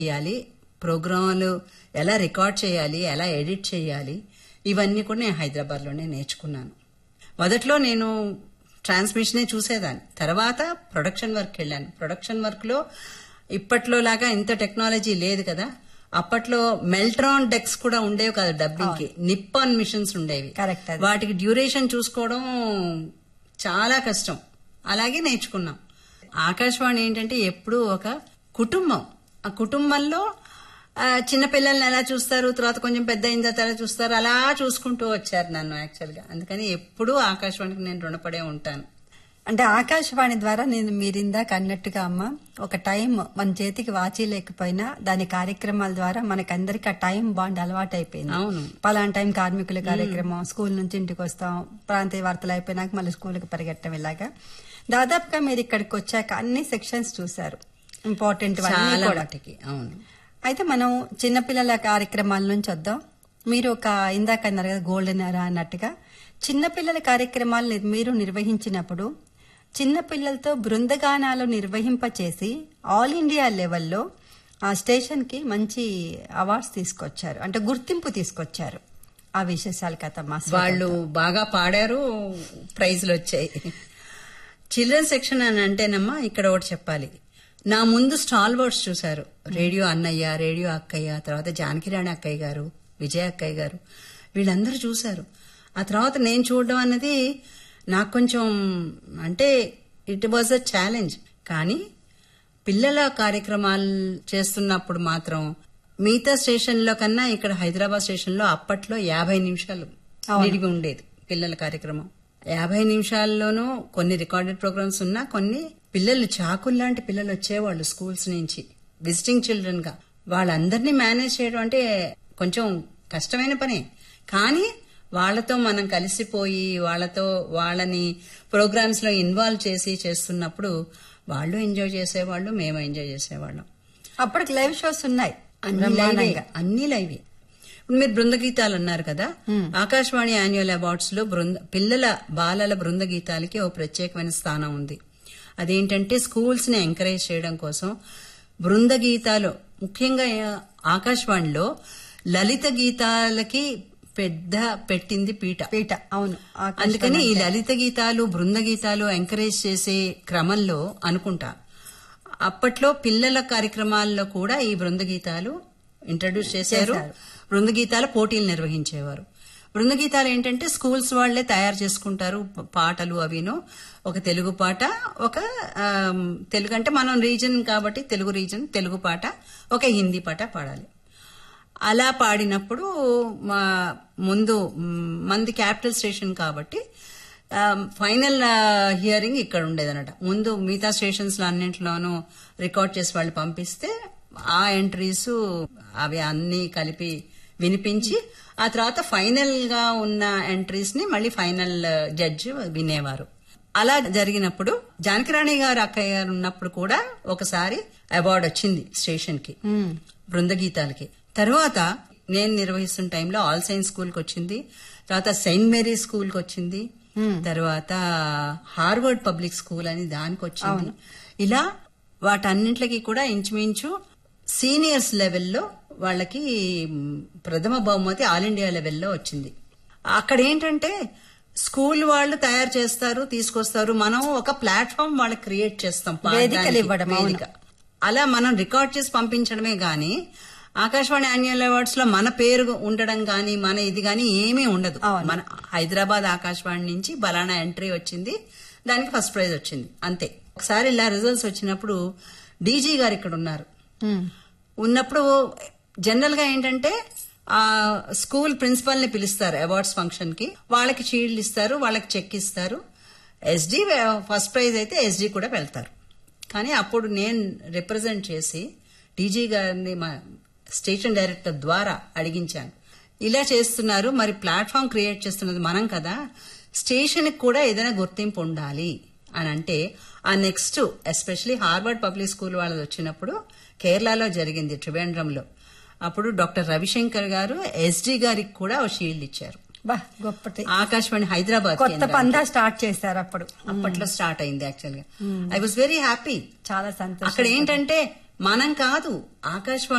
చేయాలి ప్రోగ్రాంలు ఎలా రికార్డ్ చేయాలి ఎలా ఎడిట్ చేయాలి ఇవన్నీ కూడా నేను హైదరాబాద్లోనే నేర్చుకున్నాను మొదట్లో నేను ట్రాన్స్మిషనే చూసేదాన్ని తర్వాత ప్రొడక్షన్ వర్క్ వెళ్ళాను ప్రొడక్షన్ వర్క్ లో ఇప్పట్లో లాగా ఇంత టెక్నాలజీ లేదు కదా అప్పట్లో మెల్ట్రాన్ డెక్స్ కూడా ఉండేవి కదా డబ్బింగ్ కి నిప్పాన్ మిషన్స్ ఉండేవి Correct అది. వాటికి డ్యూరేషన్ చూసుకోవడం చాలా కష్టం అలాగే నేర్చుకున్నాం ఆకాశవాణి ఏంటంటే ఎప్పుడూ ఒక కుటుంబం ఆ కుటుంబంలో ఆ, చిన్నపిల్లల్ని ఎలా చూస్తారు తర్వాత కొంచెం పెద్ద అయిన తర్వాత ఎలా చూస్తారు అలా చూసుకుంటూ వచ్చారు నన్ను యాక్చువల్ గా అందుకని ఎప్పుడూ ఆకాశవాణికి నేను రుణపడే ఉంటాను అంటే ఆకాశవాణి ద్వారా నేను మీరు ఇందాక అన్నట్టుగా అమ్మ ఒక టైం మన చేతికి వాచి లేకపోయినా దాని కార్యక్రమాల ద్వారా మనకందరికి ఆ టైం బాండ్ అలవాటు అయిపోయింది అవును. పలానా టైం కార్మికుల కార్యక్రమం స్కూల్ నుంచి ఇంటికి వస్తాం ప్రాంతీయ వార్తలు అయిపోయినాక మళ్ళీ స్కూల్కి పరిగెట్టడం ఇలాగా దాదాపుగా మీరు ఇక్కడికి వచ్చాక అన్ని సెక్షన్స్ చూశారు ఇంపార్టెంట్ చాలా కూడా మటుకి అవును అయితే మనం చిన్నపిల్లల కార్యక్రమాల నుంచి వద్దాం మీరు ఒక ఇందాక అన్నారు కదా గోల్డెన్ ఎరా అన్నట్టుగా చిన్నపిల్లల కార్యక్రమాలు మీరు నిర్వహించినప్పుడు చిన్నపిల్లలతో బృందగానాలు నిర్వహింపచేసి ఆల్ ఇండియా లెవెల్లో ఆ స్టేషన్ కి మంచి అవార్డ్స్ తీసుకొచ్చారు అంటే గుర్తింపు తీసుకొచ్చారు ఆ విశేషాలు కథ మా వాళ్ళు బాగా పాడారు ప్రైజ్లు వచ్చాయి చిల్డ్రన్ సెక్షన్ అని అంటేనమ్మా ఇక్కడ ఒకటి చెప్పాలి నా ముందు స్టాల్ వర్డ్స్ చూశారు రేడియో అన్నయ్య రేడియో అక్కయ్య తర్వాత జానకిరాణి అక్కయ్య గారు విజయ అక్కయ్య గారు వీళ్ళందరూ చూశారు ఆ తర్వాత నేను చూడడం అన్నది నాకు కొంచెం అంటే ఇట్ వాజ్ అ ఛాలెంజ్ కానీ పిల్లల కార్యక్రమాలు చేస్తున్నప్పుడు మాత్రం మిగతా స్టేషన్లో కన్నా ఇక్కడ హైదరాబాద్ స్టేషన్లో అప్పట్లో యాభై నిమిషాలు నిడిగి ఉండేది పిల్లల కార్యక్రమం యాభై నిమిషాల్లోనూ కొన్ని రికార్డెడ్ ప్రోగ్రామ్స్ ఉన్నా కొన్ని పిల్లలు చాకుల్లాంటి పిల్లలు వచ్చేవాళ్ళు స్కూల్స్ నుంచి విజిటింగ్ చిల్డ్రన్ గా వాళ్ళందరినీ మేనేజ్ చేయడం అంటే కొంచెం కష్టమైన పనే కానీ వాళ్ళతో మనం కలిసిపోయి వాళ్ళతో వాళ్ళని ప్రోగ్రామ్స్ లో ఇన్వాల్వ్ చేసి చేస్తున్నప్పుడు వాళ్ళు ఎంజాయ్ చేసేవాళ్ళు మేము ఎంజాయ్ చేసేవాళ్ళం అప్పటికి లైవ్ షోస్ ఉన్నాయి అన్ని లైవే బ్రహ్మాండంగా. అన్ని లైవే ఇప్పుడు మీరు బృంద గీతాలు అన్నారు కదా ఆకాశవాణి యాన్యువల్ అవార్డ్స్ లో బృంద పిల్లల బాలల బృంద గీతాలకి ఓ ప్రత్యేకమైన స్థానం ఉంది అదేంటంటే స్కూల్స్ ని ఎంకరేజ్ చేయడం కోసం బృంద గీతాలు ముఖ్యంగా ఆకాశవాణిలో లలిత గీతాలకి పెద్ద పెట్టింది పీట పీట అవును ఆకాశవాణి అందుకని ఈ అంటే. లలిత గీతాలు బృంద గీతాలు ఎంకరేజ్ చేసే క్రమంలో అనుకుంటా అప్పట్లో పిల్లల కార్యక్రమాల్లో కూడా ఈ బృంద గీతాలు ఇంట్రడ్యూస్ చేశారు చేశారు. బృంద గీతాల పోటీలు నిర్వహించేవారు బృంద గీతాలు ఏంటంటే స్కూల్స్ వాళ్లే తయారు చేసుకుంటారు ప- పాటలు అవిను ఒక తెలుగు పాట ఒక ఆమ్, తెలుగు అంటే మనం రీజన్ కాబట్టి తెలుగు రీజన్ తెలుగు పాట ఒక హిందీ పాట పాడాలి అలా పాడినప్పుడు మా ముందు మ్, మంది క్యాపిటల్ స్టేషన్ కాబట్టి ఫైనల్ హియరింగ్ ఇక్కడ ఉండేదన్నమాట ముందు మిగతా స్టేషన్స్ లో అన్నింటిలోనూ రికార్డ్ చేసి వాళ్ళు పంపిస్తే ఆ ఎంట్రీస్ అవి అన్ని కలిపి వినిపించి ఆ తర్వాత ఫైనల్ గా ఉన్న ఎంట్రీస్ ని మళ్ళీ ఫైనల్ జడ్జి వినేవారు అలా జరిగినప్పుడు జానకిరాణి గారు అక్కయ్య గారు ఉన్నప్పుడు కూడా ఒకసారి అవార్డు వచ్చింది స్టేషన్ కి మ్మ్. బృంద గీతాలకి తర్వాత నేను నిర్వహిస్తున్న టైంలో ఆల్ సైన్స్ స్కూల్ కి వచ్చింది తర్వాత సెయింట్ మేరీ స్కూల్ కి వచ్చింది తర్వాత హార్వర్డ్ పబ్లిక్ స్కూల్ అని దానికి వచ్చింది ఇలా వాటన్నింటికి కూడా ఇంచుమించు సీనియర్స్ లెవెల్లో వాళ్ళకి మ్, ప్రథమ బహుమతి ఆల్ ఇండియా లెవెల్లో వచ్చింది అక్కడ ఏంటంటే స్కూల్ వాళ్ళు తయారు చేస్తారు తీసుకొస్తారు మనం ఒక ప్లాట్ఫామ్ వాళ్ళకి క్రియేట్ చేస్తాం వేదికలు పాడడానికి. ఇవ్వడం, అవును. వేదిక. అలా మనం రికార్డ్ చేసి పంపించడమే గాని ఆకాశవాణి యాన్యువల్ అవార్డ్స్ లో మన పేరు ఉండడం గాని మన ఇది గాని ఏమీ ఉండదు అవును. మన హైదరాబాద్ ఆకాశవాణి నుంచి బలానా ఎంట్రీ వచ్చింది దానికి ఫస్ట్ ప్రైజ్ వచ్చింది అంతే ఒకసారి ఇలా రిజల్ట్స్ వచ్చినప్పుడు డీజీ గారు ఇక్కడ ఉన్నారు మ్మ్. ఉన్నప్పుడు జనరల్ గా ఏంటంటే ఆ స్కూల్ ప్రిన్సిపల్ ని పిలుస్తారు అవార్డ్స్ ఫంక్షన్ కి వాళ్ళకి షీల్డ్ ఇస్తారు వాళ్ళకి చెక్ ఇస్తారు ఎస్డి ఫస్ట్ ప్రైజ్ అయితే ఎస్డి కూడా వెళ్తారు కానీ అప్పుడు నేను రిప్రజెంట్ చేసి డీజీ గారిని మా స్టేషన్ డైరెక్టర్ ద్వారా అడిగించాను ఇలా చేస్తున్నారు మరి ప్లాట్ఫామ్ క్రియేట్ చేస్తున్నది మనం కదా స్టేషన్ కి కూడా ఏదైనా గుర్తింపు ఉండాలి అని అంటే ఆ next especially Harvard public school వాళ్ళది వచ్చినప్పుడు కేరళలో జరిగింది త్రివేంద్రంలో అప్పుడు డాక్టర్ రవిశంకర్ గారు ఎస్డి గారికి కూడా ఓ షీల్డ్ ఇచ్చారు బా గొప్పటి ఆకాశవాణి హైదరాబాద్ కొత్త కేంద్రానికి. పందా స్టార్ట్ చేశారు అప్పుడు అప్పట్లో స్టార్ట్ అయింది యాక్చువల్ గా ఐ వాజ్ వెరీ హ్యాపీ చాలా సంతోషం అక్కడ ఏంటంటే మనం కాదు ఆకాశవాణి